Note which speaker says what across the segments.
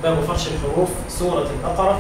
Speaker 1: باب فرش الحروف سورة البقرة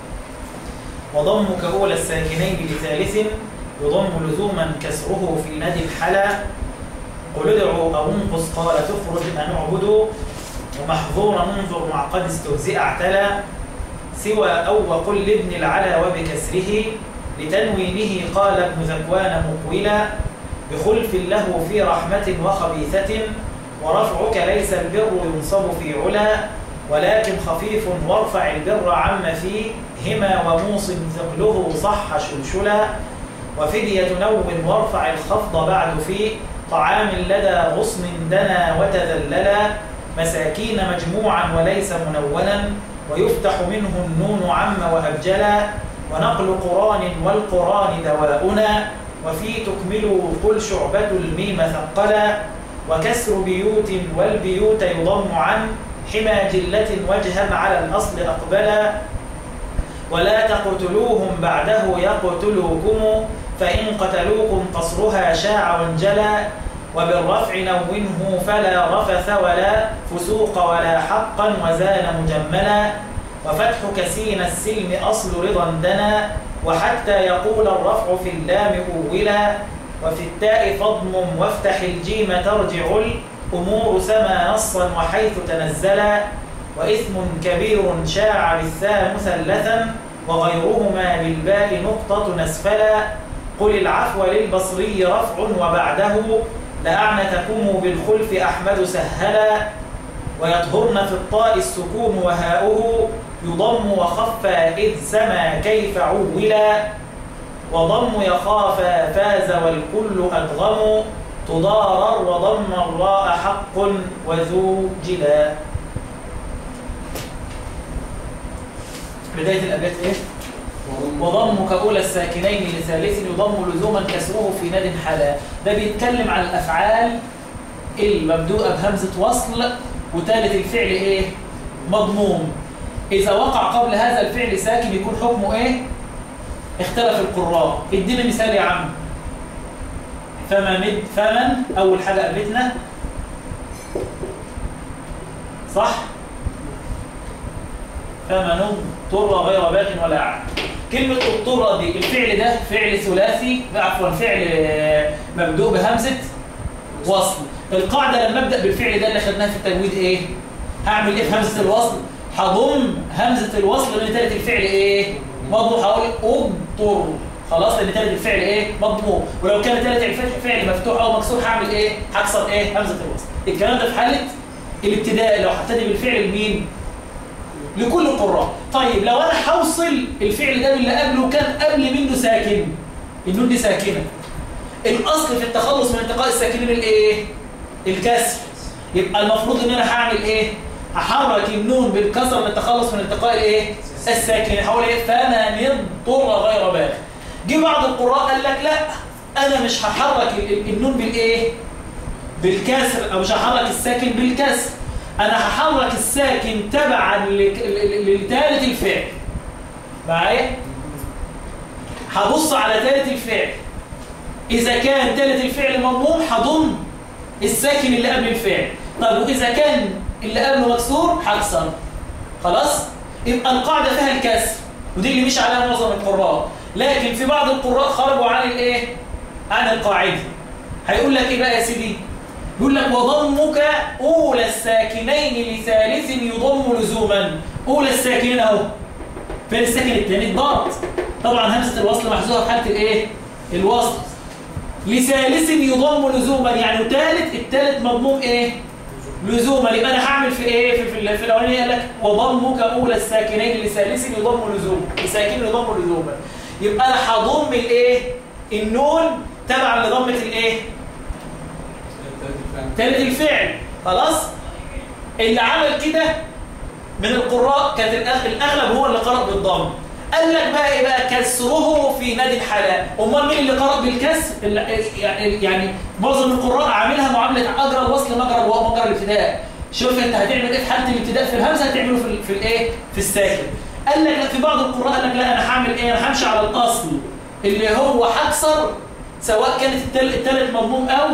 Speaker 1: وضمك أولى الساكنين لثالث يضم لزوما كسره في ندي الحلا قل ادعوا أو انقص قال تخرج أن اعبدوا ومحظورا انظر مع قد استهزئ اعتلى سوى أو وقل لابن العلا وبكسره لتنوينه قال ابن ذكوان مقولا بخلف له في رحمة وخبيثة ورفعك ليس البر ينصب في علا ولكن خفيف وارفع البر عم فيه هما وموص ثقله صح شلشلا وفدية نو وارفع الخفض بعد في طعام لدى غصن دنا وتذللا مساكين مجموعا وليس منونا ويفتح منه النون عم وأبجلا ونقل قران والقران دواؤنا وفي تكمل قل شعبة الميم ثقلا وكسر بيوت والبيوت يضم عن حمى جلة وجها على الأصل أقبلا ولا تقتلوهم بعده يقتلوكم فإن قتلوكم قصرها شاع وانجلى وبالرفع نونه فلا رفث ولا فسوق ولا حقا وزال مجملا وفتح كسين السلم أصل رضا دنا وحتى يقول الرفع في اللام أولا وفي التاء فضم وافتح الجيم ترجع الأمور سما نصا وحيث تنزلا وإثم كبير شاع بالثاء مثلثا وغيرهما بالباء نقطة نسفلا قل العفو للبصري رفع وبعده لأعنتكم بالخلف أحمد سهلا ويطهرن في الطاء السكون وهاؤه يضم وخفى إذ سما كيف عولا وضم يخافى فاز والكل أدغم تضارر وضم الراء حق وذو جلا بداية الأبيات إيه؟ وضمك أولى الساكنين لثالث يضم لزوما كسره في ناد حلا ده بيتكلم عن الأفعال المبدوءة بهمزة وصل وثالث الفعل إيه؟ مضموم إذا وقع قبل هذا الفعل ساكن يكون حكمه إيه؟ اختلف القراء ادينا مثال يا عم فمن فمن أول حاجة قابلتنا صح؟ فمن اضطر غير باغ ولا عاد كلمة اضطر دي الفعل ده فعل ثلاثي عفوا فعل مبدوء بهمزة وصل القاعدة لما ابدأ بالفعل ده اللي خدناه في التجويد ايه هعمل ايه في همزة الوصل هضم همزة الوصل لان تالت الفعل ايه مضموم هقول اضطر خلاص لان تالت الفعل ايه مضموم ولو كان تالت الفعل مفتوح او مكسور هعمل ايه هكسر ايه همزة الوصل الكلام ده في حالة الابتداء لو هبتدي بالفعل لمين لكل القراء طيب لو انا هوصل الفعل ده باللي قبله كان قبل منه ساكن النون دي ساكنه الاصل في التخلص من انتقاء الساكنين الايه الكسر يبقى المفروض ان انا هعمل ايه هحرك النون بالكسر للتخلص من انتقاء الايه الساكن هقول ايه فمن اضطر غير باغ جه بعض القراء قال لك لا انا مش هحرك النون بالايه بالكسر او مش هحرك الساكن بالكسر انا هحرك الساكن تبعا لثالث الفعل معايا هبص على ثالث الفعل اذا كان ثالث الفعل مضموم هضم الساكن اللي قبل الفعل طب واذا كان اللي قبله مكسور هكسر خلاص يبقى القاعده فيها الكسر ودي اللي مش عليها معظم القراء لكن في بعض القراء خرجوا عن الايه عن القاعده هيقول لك ايه بقى يا سيدي يقول لك وضمك أولى الساكنين لثالث يضم لزوما أولى الساكنين أهو فين الساكن الثاني الضاد طبعا همزة الوصل محذوفة في حالة الإيه؟ الوصل لثالث يضم لزوما يعني ثالث الثالث مضموم إيه؟ لزوما يبقى أنا هعمل في إيه؟ في, في, في الأولانية قال لك وضمك أولى الساكنين لثالث يضم لزوما لساكن يضم لزوما يبقى أنا هضم الإيه؟ النون تبعا لضمة الإيه؟ ثالث الفعل خلاص اللي عمل كده من القراء كانت الاغلب هو اللي قرأ بالضم قال لك بقى ايه بقى كسره في نادي الحلال امال مين اللي قرأ بالكسر يعني معظم القراء عاملها معامله اجرى الوصل مجرى مجرى الابتداء شوف انت هتعمل ايه في حاله الابتداء في الهمزه هتعمله في في الايه في الساكن قال لك لا في بعض القراء قال لك لا انا هعمل ايه انا همشي على الاصل اللي هو هكسر سواء كانت الثالث مضموم او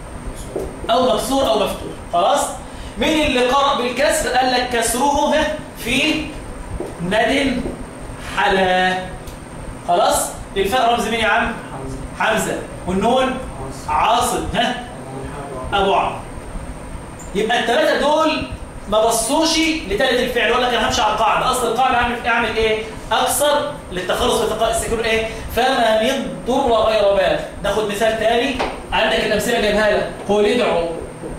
Speaker 1: أو مكسور أو مفتوح خلاص مين اللي قرأ بالكسر قال لك كسره في ند حلا خلاص الفاء رمز مين يا عم حمزة والنون عاصم ها ابو عمرو يبقى الثلاثه دول ما بصوش لثالث الفعل ولا كان همشي على القاعده اصل القاعده اعمل اعمل ايه اكثر للتخلص من التقاء السكون ايه فما من ضر غير بال ناخد مثال ثاني عندك الامثله جايبها لك قول ادعوا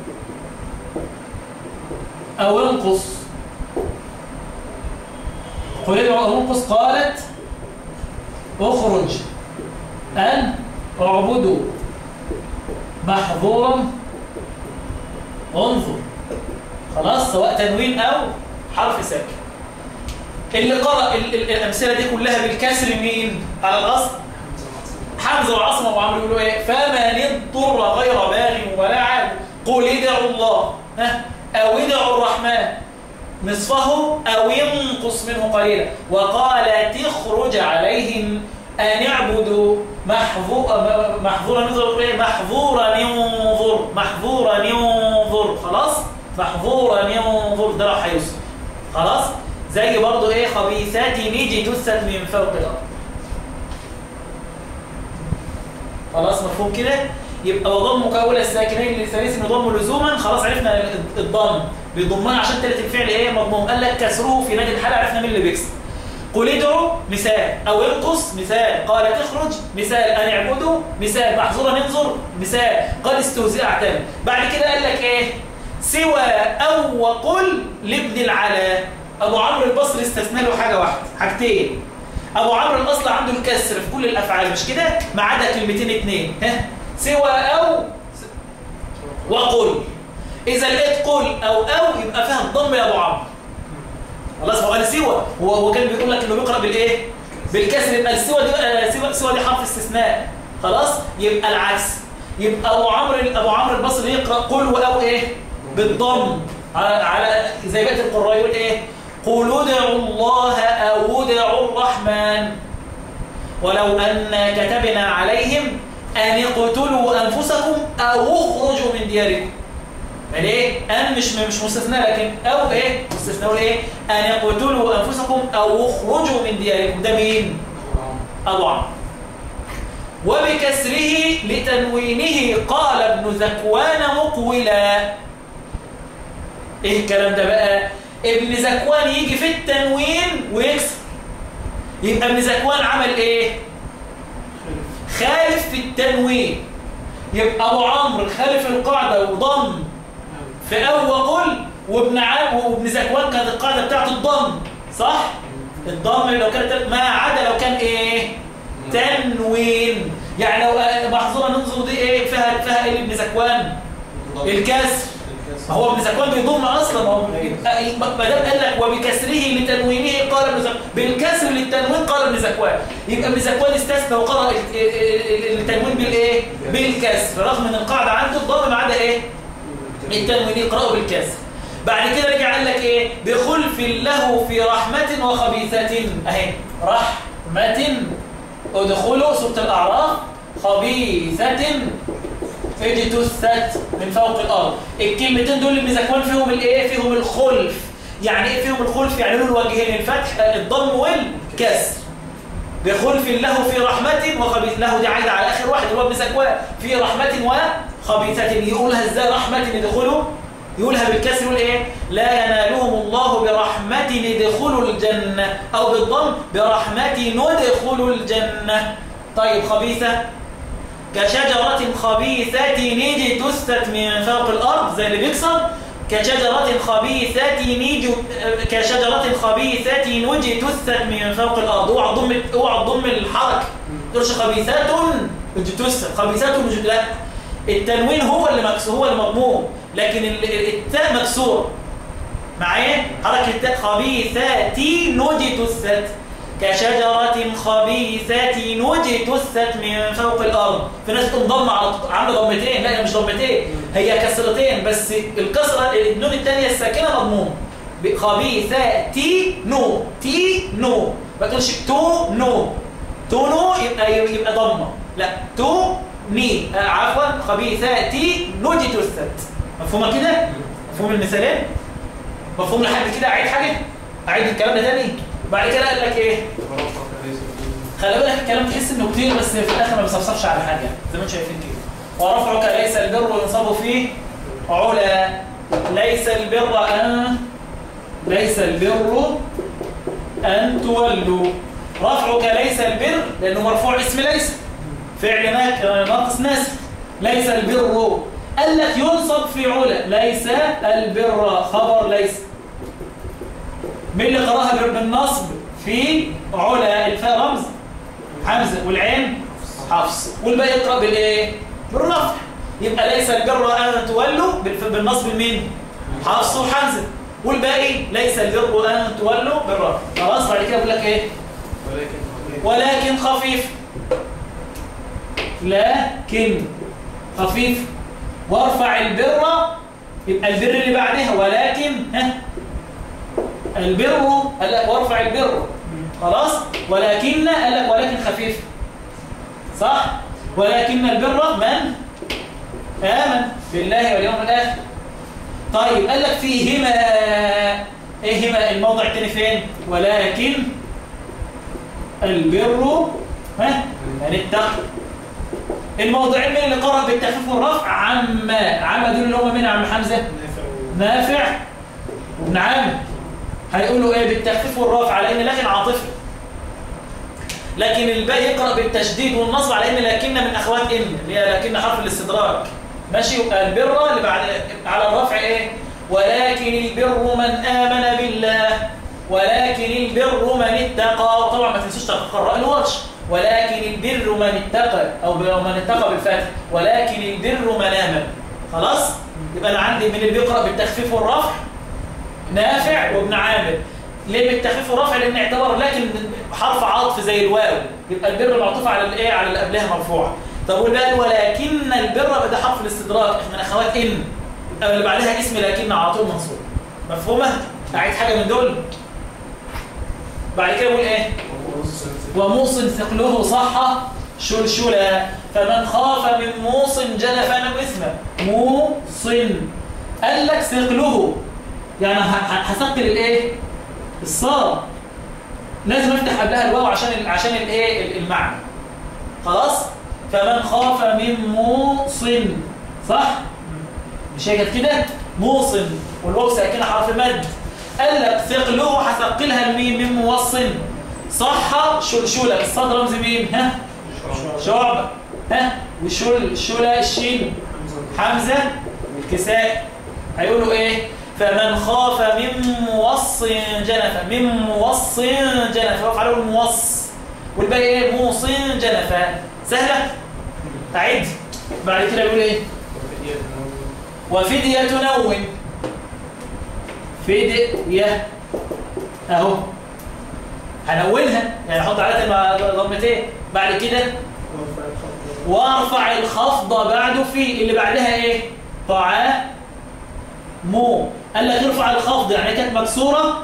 Speaker 1: او انقص قل ادعوا او انقص قالت اخرج ان اعبدوا محظورا انظر خلاص سواء تنوين او حرف ساكن اللي قرأ ال- ال- الامثله دي كلها بالكسر مين على الاصل حمزه وعاصم وابو عمرو يقولوا ايه فمن اضطر غير باغ ولا عاد قل ادعوا الله ها او ادعوا الرحمن نصفه او ينقص منه قليلا وقالت اخرج عليهم ان اعبدوا محظورا محظورا ينظر ايه محظورا ينظر محظورا ينظر خلاص محظورا ينظر ده راح هيوصل خلاص زي برضو ايه خبيثات نيجي تست من فوق الارض خلاص مفهوم كده يبقى وضم مكون الساكنين للثالث يضم لزوما خلاص عرفنا الضم بيضمها عشان ثالث الفعل ايه مضموم قال لك كسره في نادي الحاله عرفنا مين اللي بيكسر قل ادعوا مثال او انقص مثال قالت اخرج مثال ان اعبدوا مثال محظورا انظر مثال قد استهزئ اعتمد بعد كده قال لك ايه سوى او وقل لابن العلا ابو عمرو البصري استثنى له حاجه واحده حاجتين ابو عمرو الاصل عنده الكسر في كل الافعال مش كده ما عدا كلمتين اتنين ها سوى او وقل اذا لقيت قل او او يبقى فيها الضم يا ابو عمرو خلاص هو قال سوى هو هو كان بيقول لك انه بيقرا بالايه بالكسر يبقى السوى دي آه، سوى سوى دي حرف استثناء خلاص يبقى العكس يبقى ابو عمرو ابو عمرو البصري يقرا قل واو ايه بالضم على على زي بقيه القراء يقول ايه قل ادعوا الله او ادعوا الرحمن ولو أن كتبنا عليهم أن اقتلوا أنفسكم أو اخرجوا من دياركم يعني ايه ان مش مش مستثنى لكن او ايه مستثنى ايه ان يقتلوا انفسكم او اخرجوا من دياركم ده مين ابو عمرو وبكسره لتنوينه قال ابن ذكوان مقولا ايه الكلام ده بقى ابن ذكوان يجي في التنوين ويكسر يبقى ابن ذكوان عمل ايه خالف في التنوين يبقى ابو عمرو خالف القاعده وضم في أو وقل وابن عام وابن زكوان كانت القاعدة بتاعته الضم صح؟ الضم لو كانت ما عدا لو كان ايه؟ تنوين يعني لو محظورة ننظر دي ايه فيها فيها ايه ابن زكوان؟ الكسر ما هو ابن زكوان بيضم اصلا هو ما دام قال لك وبكسره لتنوينه قال ابن زكوان بالكسر للتنوين قال ابن زكوان يبقى ابن زكوان استثنى وقرأ التنوين بالايه؟ بالكسر رغم ان القاعدة عنده الضم ما عدا ايه؟ التنوين يقرأه بالكسر بعد كده رجع قال لك ايه بخلف له في رحمة وخبيثة اهي رحمة ادخلوا سورة الأعراف خبيثة اجتثت من فوق الأرض الكلمتين دول اللي زكوان فيهم الايه فيهم الخلف يعني ايه فيهم الخلف يعني له الوجهين الفتح الضم والكسر بخلف له في رحمة وخبيث له دي عايدة على آخر واحد اللي هو ابن زكوان في رحمة وخبيثة يقولها ازاي رحمة يدخلوا يقولها بالكسر يقول ايه لا ينالهم الله برحمة يدخلوا الجنة او بالضم برحمة ندخل الجنة طيب خبيثة كشجرة خبيثة نيجي تستت من فوق الأرض زي اللي بيكسر كشجرة خبيثة نيجي كشجرة خبيثة نجي تستت من فوق الأرض اوعى تضم اوعى تضم الحركة تقولش خبيثات تستت خبيثات نجي لا التنوين هو اللي مكسور هو المضموم لكن التاء مكسور معايا حركة التاء خبيثات نجي تستت كشجرة خبيثة نجتثت من فوق الأرض في ناس تنضم على عامله ضمتين لا هي مش ضمتين هي كسرتين بس الكسرة النون الثانية الساكنة مضموم خبيثة تي نو تي نو ما تقولش تو نو تو نو يبقى يبقى ضمه لا تو ني آه عفوا خبيثة تي نجتثت مفهومة كده مفهوم المثالين مفهوم لحد كده اعيد حاجة اعيد الكلام ده تاني بعد كده قال لك ايه خلي بالك الكلام تحس انه كتير بس في الاخر ما بيصفصفش على حاجه زي ما انتم شايفين كده ورفعك ليس البر ينصب فيه علا ليس البر ان ليس البر ان تولوا رفعك ليس البر لانه مرفوع اسم ليس فعل ناقص ناس ليس البر قال لك ينصب في علا ليس البر خبر ليس مين اللي قراها بالنصب في علا الفاء رمز حمزه والعين حفص والباقي يقرا بالايه بالرفع يبقى ليس البر ان تولوا بالنصب المين حفص وحمزه والباقي ليس البر ان تولوا بالرفع خلاص بعد كده بقول لك ايه ولكن خفيف لكن خفيف وارفع البر يبقى البر اللي بعدها ولكن ها البر قال لك وارفع البر خلاص ولكن قال لك ولكن خفيف صح ولكن البر من آمن بالله واليوم الآخر طيب قال لك فيهما ايه هما الموضع الثاني فين ولكن البر ها من اتقى الموضعين من اللي قرأ بالتخفيف والرفع عم عم دول اللي هم مين عم حمزة نافع وابن عامر هيقولوا ايه بالتخفيف والرفع على ان لكن عاطفي لكن الباقي يقرأ بالتشديد والنصب على ان لكن من اخوات ان اللي هي لكن حرف الاستدراك ماشي البر اللي بعد على الرفع ايه ولكن البر من آمن بالله ولكن البر من اتقى وطبعا ما تنسوش تقرأ الورش ولكن البر من اتقى أو من اتقى بالفتح ولكن البر من آمن خلاص يبقى أنا عندي من اللي بيقرأ بالتخفيف والرفع نافع وابن عامر ليه بالتخفيف والرفع لأن اعتبر لكن حرف عطف زي الواو يبقى البر معطوف على الايه على اللي قبلها مرفوعه طب والباقي ولكن البر ده حرف الاستدراك من اخوات ان يبقى اللي بعدها اسم لكن على طول منصوب مفهومه اعيد حاجه من دول بعد كده يقول ايه وموصن ثقله صح شلشلا فمن خاف من موصن جنفا اسمه موصن قال لك ثقله يعني هثقل الايه الصاد لازم افتح قبلها الواو عشان ال عشان الايه المعنى خلاص فمن خاف من موصن صح مش هي كانت كده موصن والواو ساكنه حرف مد قال لك ثقله هثقلها لمين من موصن صح شلشله الصاد رمز مين ها شعبه ها وشل شلا الشين حمزه والكساء هيقولوا ايه فمن خاف من موص جنفا من موص جنفا وقف عليه الموص والباقي ايه موص جنفا سهله اعد بعد كده بيقول ايه وفدية نون فدية اهو هنونها يعني احط عليها ضمتين بعد كده وارفع الخفض بعد في اللي بعدها ايه طعام مو قال لك ارفع الخفض يعني كانت مكسوره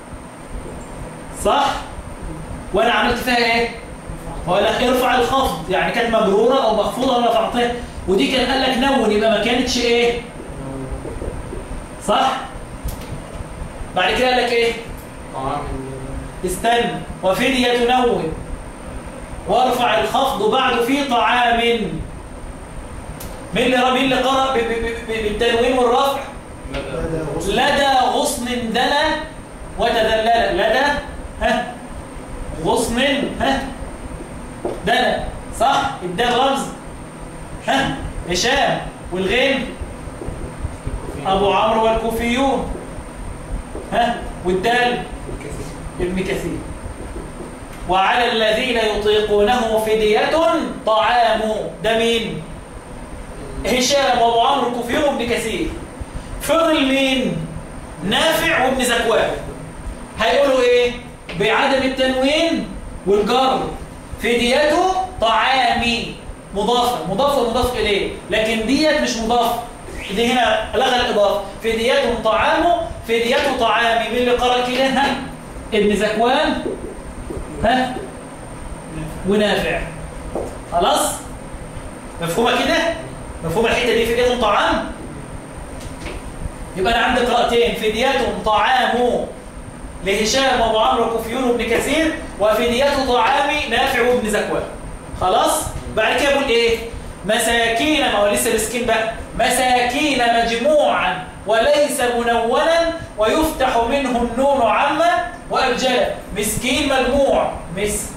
Speaker 1: صح وانا عملت فيها ايه قال لك ارفع الخفض يعني كانت مجروره او مخفوضه وانا رفعتها ودي كان قال لك نون يبقى ما كانتش ايه صح بعد كده قال لك ايه استنى وفدية نون وارفع الخفض بعد في طعام مين اللي مين اللي قرأ بالتنوين والرفع لدى غصن دنا وتذلل لدى ها غصن ها دنا صح الدال رمز ها هشام والغين ابو عمرو والكوفيون ها والدال ابن كثير وعلى الذين يطيقونه فدية طعام ده مين هشام وابو عمرو الكوفيون وابن كثير فضل مين نافع وابن زكوان هيقولوا ايه بعدم التنوين والجر فديته طعامي مضافة مضافة مضاف إليه لكن ديت مش مضافة دي هنا لغى الإضافة فديته طعامه فديته طعامي مين اللي قرأ كده ها ابن زكوان ها ونافع خلاص مفهومة كده مفهوم الحتة دي فدية طعام يبقى أنا عندي قراءتين فدية طعام لهشام وابو عمرو كوفيون وابن كثير وفديته طعام نافع وابن زكوان خلاص بعد كده بيقول ايه مساكين ما هو لسه مسكين بقى مساكين مجموعا وليس منونا ويفتح منه النون عما وابجلا مسكين مجموع مس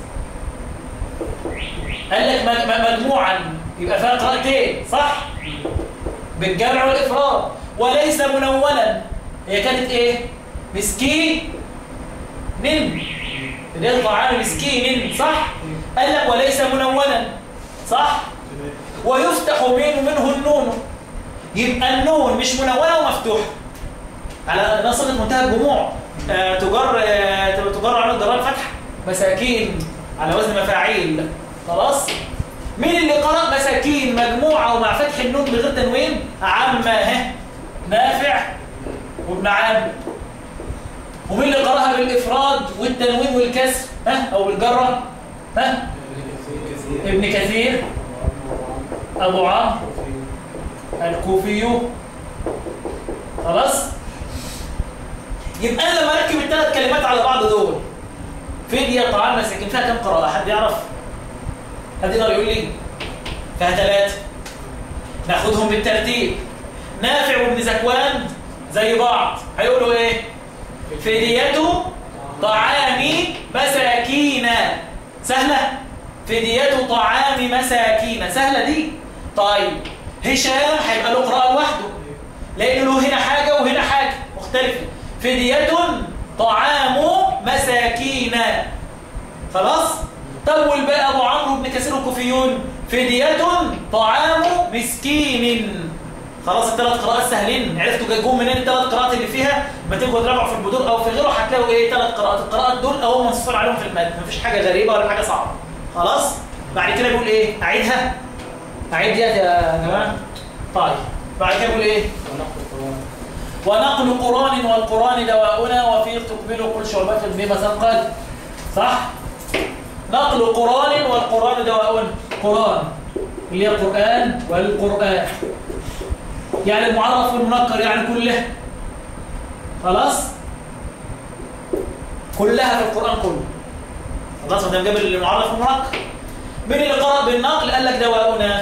Speaker 1: قال لك مجموعا يبقى فيها قراءتين صح بالجمع والافراد وليس منونا هي كانت ايه مسكين نم اللي هي طعام مسكين صح قال لك وليس منونا صح ويفتح منه منه النون يبقى النون مش منونه ومفتوحه على نصيغه منتهى الجموع آه تجر آه تجر على الضرار فتح مساكين على وزن مفاعيل خلاص مين اللي قرأ مساكين مجموعة ومع فتح النون بغير تنوين عامة ها نافع وابن عامر ومين اللي قرأها بالإفراد والتنوين والكسر ها أو بالجرة ها ابن كثير أبو عمرو الكوفي خلاص يبقى أنا لما أركب الثلاث كلمات على بعض دول فدية طعام مساكين فيها كم قراءة حد يعرف حد يقدر يقول لي فيها ثلاثة ناخدهم بالترتيب نافع وابن زكوان زي بعض هيقولوا ايه فديته طعام مساكين سهلة فديته طعام مساكين سهلة دي طيب هشام هيبقى له قراءة لوحده لأنه له هنا حاجة وهنا حاجة مختلفة فدية طعام مساكين خلاص طول بقى أبو عمرو بن كثير الكوفيون فدية طعام مسكين خلاص الثلاث قراءات سهلين عرفتوا جايبهم منين الثلاث قراءات اللي فيها ما تيجوا تراجعوا في البدور او في غيره هتلاقوا ايه ثلاث قراءات القراءات دول اهو منصوص عليهم في المتن مفيش حاجه غريبه ولا حاجه صعبه خلاص بعد كده بيقول ايه اعيدها اعيد ديت يا جماعه طيب بعد كده بيقول ايه ونقل قران والقران دواؤنا وفي تقبل كل شعبة بما ثقل صح نقل قران والقران دواؤنا قران اللي هي القران والقران يعني المعرف والمنكر يعني كله خلاص كلها في القرآن كله خلاص ما دام جاب المعرف والمنكر مين اللي قرأ بالنقل قال لك دواؤنا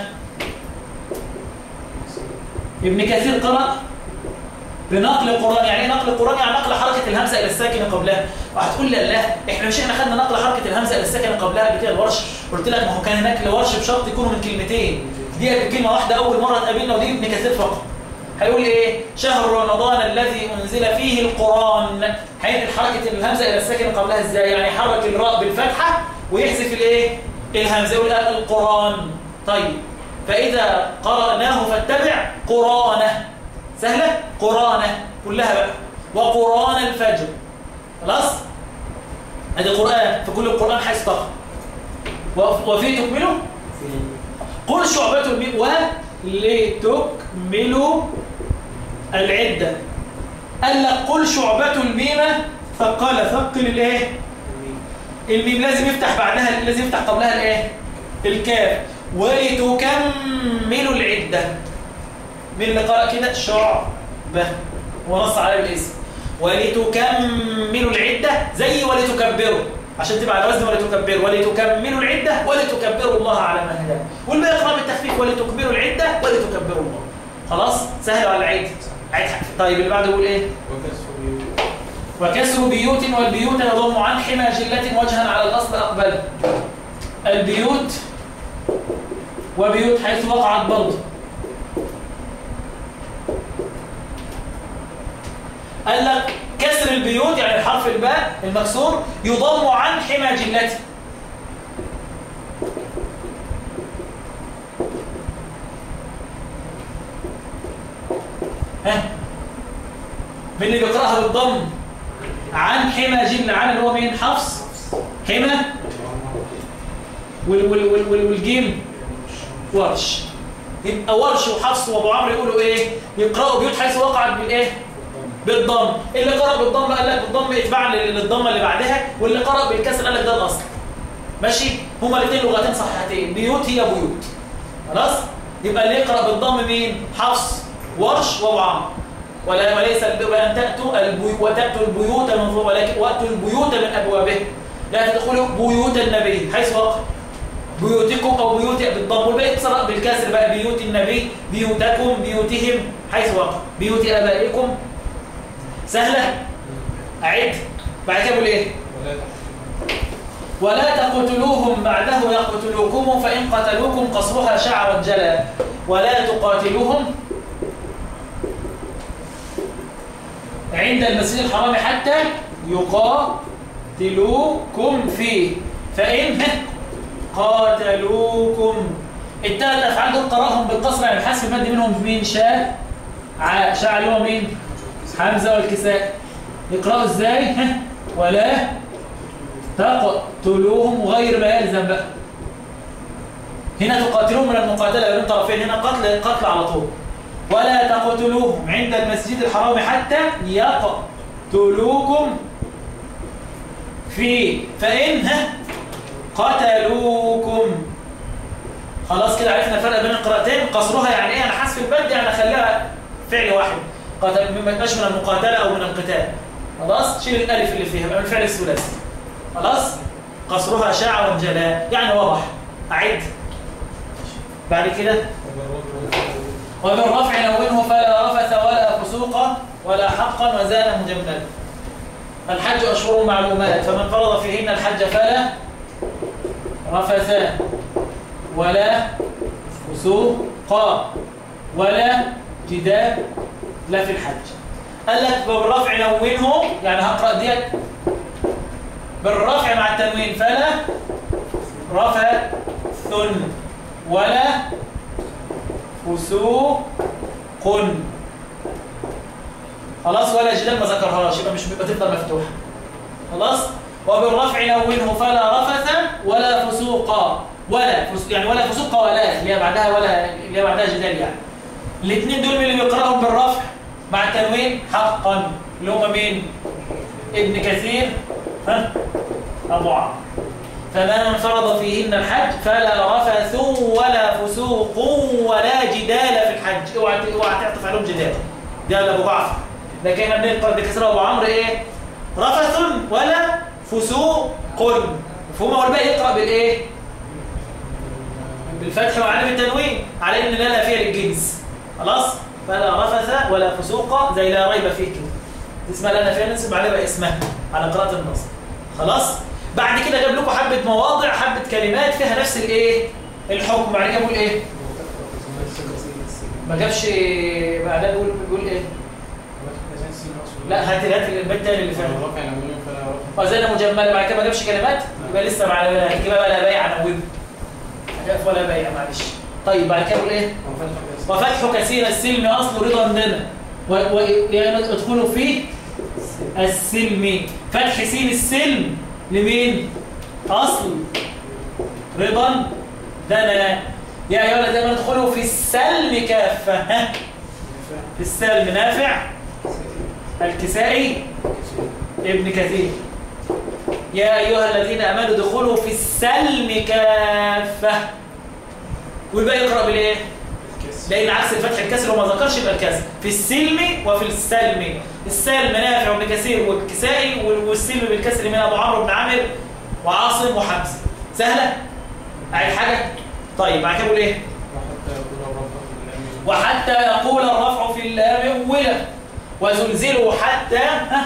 Speaker 1: ابن كثير قرأ بنقل القرآن يعني ايه نقل القرآن يعني نقل حركة الهمزة إلى الساكن قبلها وهتقول لي لا احنا مش احنا خدنا نقل حركة الهمزة إلى الساكن قبلها قبل كده الورش قلت لك ما هو كان هناك الورش بشرط يكونوا من كلمتين دي كلمة واحدة أول مرة تقابلنا ودي ابن كثير فقط هيقول ايه شهر رمضان الذي أنزل فيه القرآن هينقل حركة الهمزة إلى الساكن قبلها ازاي يعني يحرك الراء بالفتحة ويحذف الايه الهمزة يقول القرآن طيب فإذا قرأناه فاتبع قرآنه سهلة قرآنه كلها بقى وقرآن الفجر خلاص ادي قرآن في كل القرآن حيث تقرأ وفي تكمله قل شعبة الميم ولتكملوا العدة قال لك قل شعبة الميم ثقل ثقل الايه الميم لازم يفتح بعدها لازم يفتح قبلها الايه الكاف ولتكملوا العدة مين اللي قرأ كده شعبة ونص عليه بالاسم ولتكملوا العدة زي ولتكبروا عشان تبقى على وزن ولتكبروا ولتكملوا العدة ولتكبروا الله على ما هداكم والباقي يقرأ بالتخفيف ولتكبروا العدة ولتكبروا الله خلاص سهل ولا عيد عيد طيب اللي بعده يقول ايه وكسر بيوت والبيوت يضم عن حمى جلة وجها على الأصل أقبل البيوت وبيوت حيث وقعت برضه قال لك كسر البيوت يعني الحرف الباء المكسور يضم عن حمى جلته ها من اللي بيقراها بالضم عن حمى جلة عن اللي هو مين حفص حمى وال وال وال وال والجيم ورش يبقى ورش وحفص وابو عمرو يقولوا ايه يقراوا بيوت حيث وقعت بالايه بالضم اللي قرأ بالضم قال لك بالضم اتباعا للضمه اللي بعدها واللي قرأ بالكسر قال لك ده الاصل ماشي هما الاثنين لغتين صحيحتين بيوت هي بيوت خلاص يبقى اللي يقرأ بالضم مين حفص ورش وابو عمرو ولا وليس البر أن تأتوا البي وتأتوا البيوت من ولكن وأتوا البيوت من أبوابه لا تدخلوا بيوت النبي حيث وقع بيوتكم أو بيوت بالضم والباقي اتصرق بالكسر بقى بيوت النبي بيوتكم بيوتهم حيث وقع بيوت آبائكم سهلة أعد بعد كده بقول إيه ولا تقتلوهم بعده يقتلوكم فإن قتلوكم قصرها شعرا جلا ولا تقاتلوهم عند المسجد الحرام حتى يقاتلوكم فيه فإن قاتلوكم التلات أفعال دول قرأهم بالقصر يعني الحذف المادي منهم مين شاء شاء اللي هو مين حمزة والكساء يقرأوا ازاي ولا تقتلوهم غير ما يلزم بقى هنا تقاتلوهم من المقاتلة بين الطرفين هنا قتل قتل على طول ولا تقتلوهم عند المسجد الحرام حتى يقتلوكم فيه فإن قتلوكم خلاص كده عرفنا الفرق بين القراءتين قصرها يعني ايه انا حذف البد يعني اخليها فعل واحد قتل ما يبقاش من المقاتله او من القتال خلاص شيل الالف اللي فيها يبقى من الفعل الثلاثي خلاص قصرها شاع جلاء يعني واضح اعد بعد كده وبالرفع نونه فلا رفث ولا فسوق ولا حقا وزال مجملا الحج أشهر معلومات فمن فرض فيهن الحج فلا رفث ولا فسوق ولا جدال لا في الحج قال لك بالرفع نونه يعني هقرأ ديت بالرفع مع التنوين فلا رفع ثن ولا فسوق خلاص ولا جدال ما ذكرهاش يبقى مش بتفضل مفتوحه خلاص وبالرفع نونه فلا رفث ولا فسوق ولا فسوق يعني ولا فسوق ولا اللي هي بعدها ولا اللي هي بعدها جدال يعني الاثنين دول من اللي بيقراهم بالرفع مع التنوين حقا اللي هم مين ابن كثير ها ابو عمرو فمن فرض فيهن الحج فلا رفث ولا فسوق ولا جدال في الحج اوعى اوعى تعطف عليهم جدال ده ابو جعفر لكن احنا بنقرا بكسر ابو عمرو ايه رفث ولا فسوق مفهوم هو الباقي يقرا بالايه بالفتح وعلم التنوين على ان لا لا فيها للجنس خلاص فلا رفث ولا فسوق زي لا ريب فيه كده اسمها لنا فيها ننسب عليها اسمها على قراءه النص خلاص بعد كده جاب لكم حبه مواضع حبه كلمات فيها نفس الايه الحكم بعد كده بيقول ايه ما جابش بعدها بيقول بيقول ايه لا هات هات البيت الثاني اللي فات اه زي مجمله بعد كده ما جابش كلمات يبقى لسه مع هيجيب بقى لا بيع نوب ولا بيع معلش طيب بعد كده بيقول ايه وفتح كثير السلم اصل رضا لنا ويدخلوا فيه السلم فتح سين السلم لمين اصل رضا دنا يا ايها الذين ادخلوا في السلم كافه ها في السلم نافع الكسائي ابن كثير يا ايها الذين امنوا ادخلوا في السلم كافه والباقي يقرا بالايه لان عكس الفتح الكسر وما ذكرش يبقى الكسر في السلم وفي السلم السلم نافع وابن كثير والكسائي والسلم بالكسر من ابو عمرو بن عامر وعاصم وحمزه سهله اعيد حاجه طيب بعد كده ايه وحتى يقول الرفع في اللام اولا وزلزلوا حتى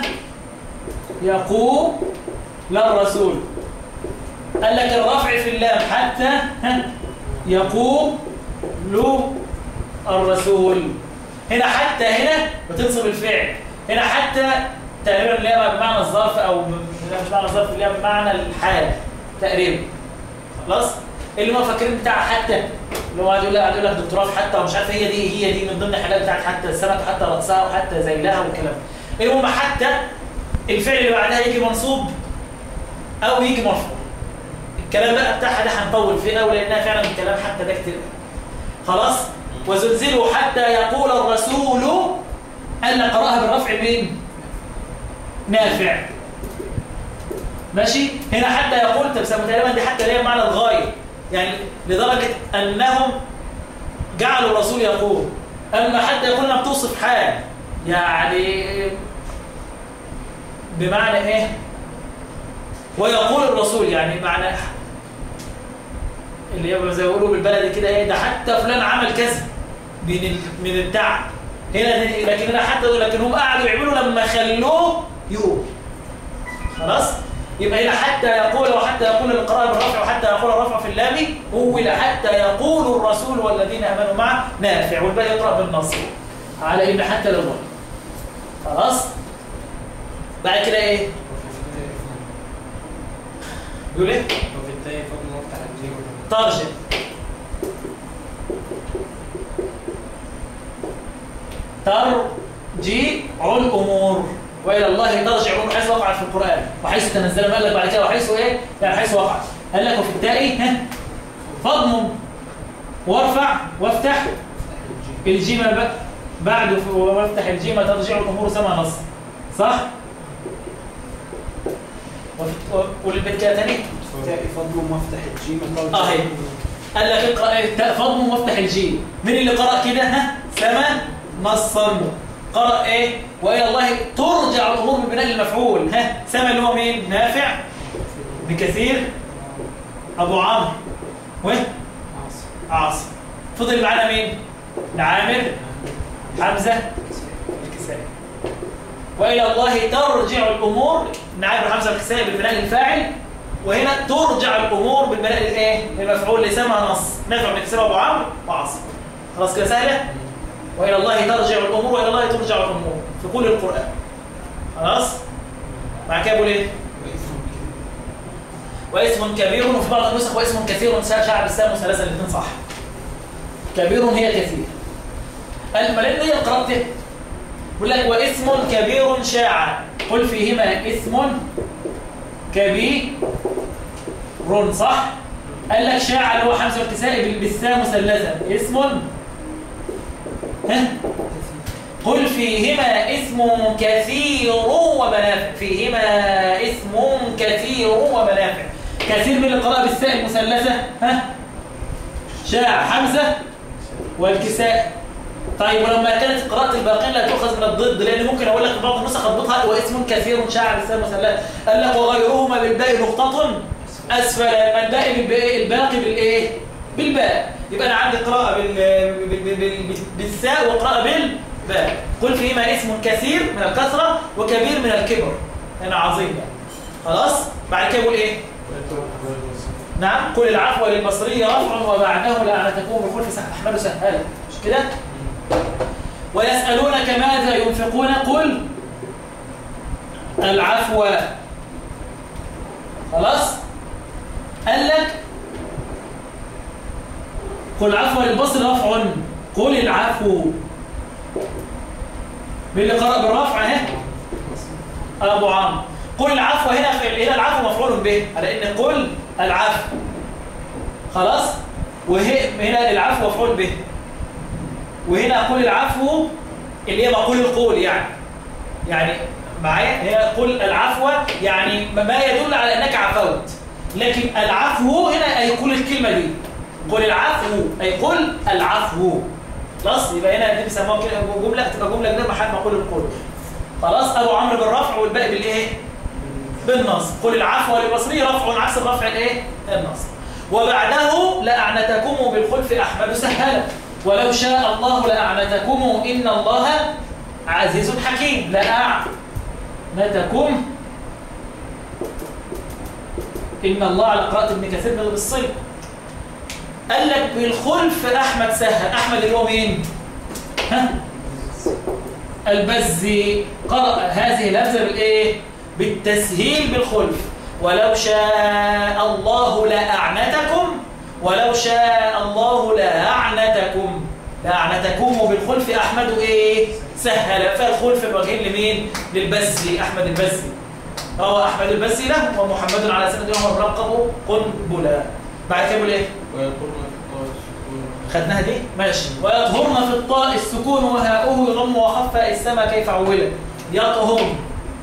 Speaker 1: يقول للرسول قال لك الرفع في اللام حتى يقول له الرسول هنا حتى هنا بتنصب الفعل هنا حتى تقريبا اللي هي بمعنى الظرف او مش بمعنى الظرف اللي هي بمعنى الحال تقريبا خلاص اللي هم فاكرين بتاع حتى اللي هو قاعد يقول لك يقول لك دكتوراه في حتى ومش عارف هي دي هي دي من ضمن الحاجات بتاعت حتى السمك حتى رأسها وحتى زيلها والكلام المهم حتى الفعل اللي بعدها يجي منصوب او يجي مرفوع الكلام بقى بتاعها ده هنطول فيه قوي لانها فعلا الكلام حتى ده كتير خلاص وزلزلوا حتى يقول الرسول أن قرأها بالرفع مين نافع ماشي هنا حتى يقول طب تقريبا دي حتى ليه معنى الغاية يعني لدرجة أنهم جعلوا الرسول يقول أما حتى يقول أنها بتوصف حال يعني بمعنى ايه ويقول الرسول يعني معنى اللي هي زي ما بيقولوا بالبلد كده ايه ده حتى فلان عمل كذا من من التعب هنا لكن هنا حتى لكن هم قعدوا يعملوا لما خلوه يقول خلاص يبقى هنا حتى يقول وحتى يقول القراءة بالرفع وحتى يقول الرفع في اللام هو حتى يقول الرسول والذين امنوا معه نافع والباقي يقرا بالنص على ان حتى لو خلاص بعد كده ايه يقول ايه
Speaker 2: وفي التاء فضل مفتح الجيم
Speaker 1: ترجم ترجيع الامور والى الله ترجع الامور حيث وقعت في القران وحيث تنزل ما قال لك بعد كده وحيث ايه يعني حيث وقعت قال لك وفي التاء ها فضم وارفع وافتح الجيم بقى بعد وافتح الجيم ترجع الامور سما نص صح وفي- والبيت كده تاني
Speaker 2: التاء فضل مفتح الجيم
Speaker 1: اه هي قال لك اقرا ايه التاء فضم وافتح الجيم مين اللي قرأ كده ها سما نصا قرأ ايه والى الله ترجع الامور ببناء المفعول ها سما اللي هو مين نافع بكثير ابو عمرو و عاصم فضل معانا مين عامر حمزه الكسائي والى الله ترجع الامور نعامر حمزه الكسائي بالبناء الفاعل وهنا ترجع الامور بالبناء الايه المفعول لسمها نص نافع بن كسائي ابو عمرو وعاصم خلاص كده سهله والى الله ترجع الامور والى الله ترجع الامور في كل القران خلاص مع كده بقول ايه واسم كبير وفي بعض النسخ واسم كثير شعب السام ثلاثه الاثنين صح كبير هي كثير الملين هي قراءته يقول لك واسم كبير شاع قل فيهما اسم كبير صح قال لك شاع اللي هو حمزه الكسائي بالسام مثلثا اسم ها قل فيهما اسم كثير ومنافع فيهما اسم كثير ومنافع كثير من القراءة بالساء المثلثة ها شاع حمزة والكساء طيب ولما كانت قراءة الباقين لا تؤخذ من الضد لأن ممكن أقول لك بعض النسخ اضبطها واسم كثير شاع بالساء المثلثة قال لك وغيرهما بالباء نقطة أسفل الباقي بالباء الباقي بالإيه؟ بالباء يبقى أنا عندي قراءة بال... بال... بال... بالساء وقراءة بالباء قل فيهما اسم كثير من الكثرة وكبير من الكبر هنا عظيم يعني. خلاص بعد كده يقول إيه نعم قل العفو للبصري رفع وبعده لا تكون بالخلف أحمد سهل مش كده ويسألونك ماذا ينفقون قل العفو خلاص قال لك قل العفو للبصر رفع قل العفو من اللي قرأ بالرفع اهي ابو عمرو قل العفو هنا في هنا العفو مفعول به على ان قل العفو خلاص وهي هنا العفو مفعول به وهنا قل العفو اللي هي مقول القول يعني يعني معايا هنا قل العفو يعني ما يدل على انك عفوت لكن العفو هنا اي قل الكلمه دي قل العفو اي قل العفو خلاص يبقى هنا دي بيسموها كده جمله تبقى جمله كده محل مقول القول خلاص ابو عمرو بالرفع والباقي بالايه بالنصب قل العفو للبصري رفع عكس الرفع الايه النصب وبعده لأعنتكم بالخلف أحمد سهلا ولو شاء الله لأعنتكم إن الله عزيز حكيم لأعنتكم إن الله على قراءة ابن كثير من بالصيد قال لك بالخلف أحمد سهل أحمد اللي هو مين؟ ها؟ البزي قرأ هذه اللفظة بالإيه؟ بالتسهيل بالخلف ولو شاء الله لأعنتكم ولو شاء الله لأعنتكم لأعنتكم بالخلف أحمد إيه؟ سهل فالخلف الوجهين لمين؟ للبزي أحمد البزي روى أحمد البزي له ومحمد على سنة يوم رقبه قنبلا بعد كده بيقول إيه؟ خدناها دي؟ ماشي ويظهرن في الطاء السكون وهاؤه يضم وخفى السما كيف عولت يطهرن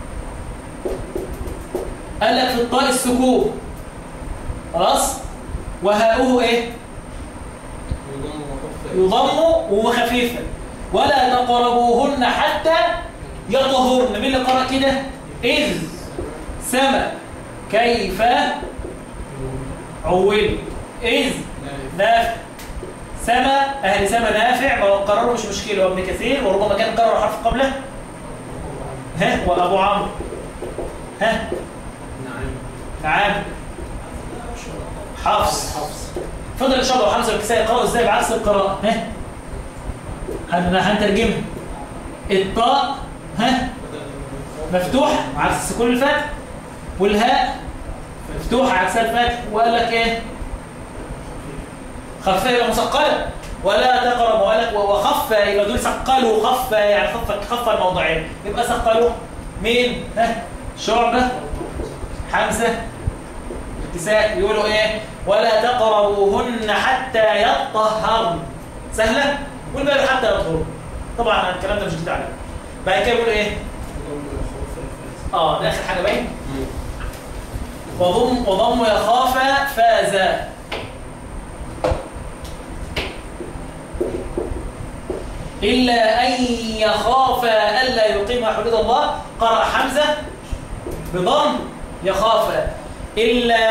Speaker 1: قال لك في الطاء السكون خلاص وهاؤه ايه يضم وخفيفا ولا تقربوهن حتى يطهرن مين اللي قرأ كده إذ سما كيف عول إذ نافع سما أهل سما نافع وقرروا مش مشكلة وابن كثير وربما كان قرر حرف قبله ها وأبو عمرو ها
Speaker 2: نعم
Speaker 1: عام حفص
Speaker 2: حفص
Speaker 1: فضل شعبة وحمزة والكسائي يقرأوا ازاي بعكس القراءة ها هن- هنترجمها الطاء ها مفتوح عكس السكون الفتح والهاء مفتوح عكس الفتح وقال لك ايه خفة يبقى مثقلة ولا تقرب وقال لك وخف يبقى دول ثقلوا خف يعني خف خف الموضعين يبقى ثقلوا مين ها شعبة حمزة الكساء يقولوا ايه ولا تقربوهن حتى يطهرن سهلة والباقي حتى يطهرن طبعا الكلام ده مش جديد عليك بعد كده يقولوا ايه اه ده اخر حاجه باين وضم وضم يخاف فاز إلا أن يخاف ألا يقيم حدود الله قرأ حمزة بضم يخاف إلا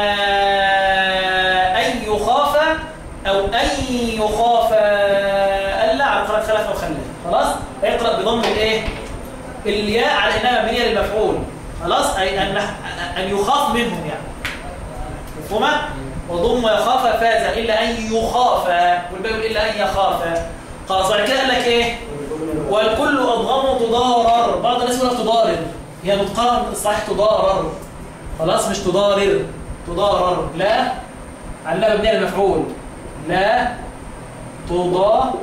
Speaker 1: أن يخاف أو أن يخاف ألا على قراءة خلف أو خلف خلاص اقرأ بضم الإيه الياء على إنها مبنية للمفعول خلاص أي أن أن يخاف منهم يعني مفهومة وضم يخاف فاز إلا أن يخاف والباقي يقول إلا أن يخاف خلاص بعد كده قال لك إيه والكل أضغم تضارر بعض الناس يقول لك تضارر هي نطقها الصحيح تضارر خلاص مش تضارر تضارر لا علها مبنيه المفعول لا تضا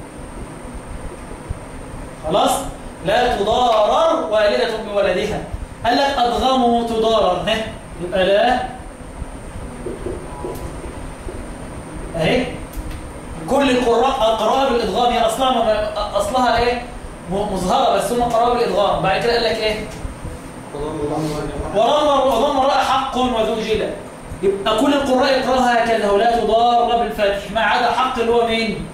Speaker 1: خلاص لا تضارر والدة بولدها قال لك أضغموا تضارر ها يبقى لا اهي كل القراء قراءة بالإضغام هي أصلها ما- أصلها إيه م- مظهرة بس هم قراءة بالإضغام بعد كده قال لك إيه وضم وضم الراء حق وذوجلة يبقى كل القراء يقراها هكذا ولا تضار بالفتح ما عدا حق اللي هو مين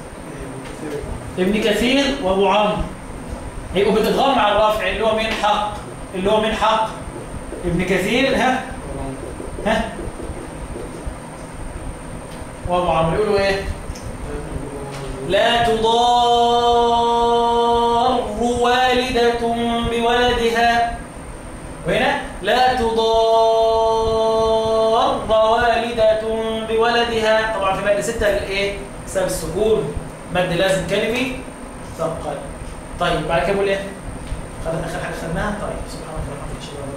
Speaker 1: ابن كثير وابو عمرو هيبقوا بتضغم مع الرافع اللي هو مين حق اللي هو مين حق ابن كثير ها ها وابو عمرو يقولوا ايه لا تضار والدة بولدها وهنا لا تضار والدة بولدها طبعا في مادة ستة الايه بسبب السكون مد لازم كلمي ثقل طيب بعد كده بقول ايه خدنا اخر حاجه خدناها طيب سبحان الله الحمد لله